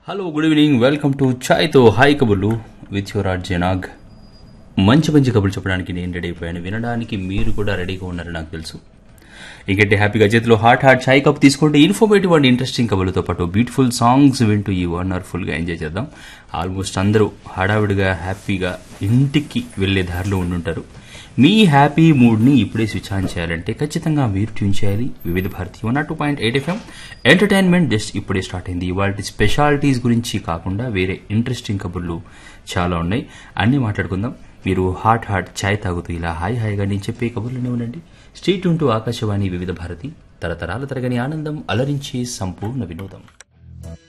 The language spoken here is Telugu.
hello good evening welcome to ఛాయ్తో హాయ్ కబుర్లు విత్ యువర్ ఆర్ట్ జనాగ్ మంచి మంచి కబుర్లు చెప్పడానికి నేను రెడీ అయిపోయాను వినడానికి మీరు కూడా రెడీగా ఉన్నారని నాకు తెలుసు ఇంకంటే హ్యాపీగా చేతిలో హాట్ హాట్ ఛాయ్ కప్ తీసుకుంటే ఇన్ఫర్మేటివ్ అండ్ ఇంట్రెస్టింగ్ కబుర్లతో పాటు బ్యూటిఫుల్ సాంగ్స్ వింటూ ఈ వన్ అవర్ ఫుల్గా ఎంజాయ్ చేద్దాం ఆల్మోస్ట్ అందరూ హడావిడిగా హ్యాపీగా ఇంటికి వెళ్ళే దారిలో ఉండుంటారు మీ హ్యాపీ మూడ్ని ఇప్పుడే స్విచ్ ఆన్ చేయాలంటే ఖచ్చితంగా మీరు ట్యూన్ చేయాలి Vividh Bharati one two point eight FM entertainment just ఇప్పుడే స్టార్ట్ అయింది ఇవాళ స్పెషాలిటీస్ గురించి కాకుండా వేరే ఇంట్రెస్టింగ్ కబుర్లు చాలా ఉన్నాయి అన్నీ మాట్లాడుకుందాం మీరు హాట్ హాట్ ఛాయ్ తాగుతూ ఇలా హాయ్ హాయిగా నేను చెప్పే కబుర్లోనే ఉండండి స్ట్రీట్ ఉంటూ ఆకాశవాణి వివిధ భారతి తరతరాల తరగని ఆనందం అలరించే సంపూర్ణ వినోదం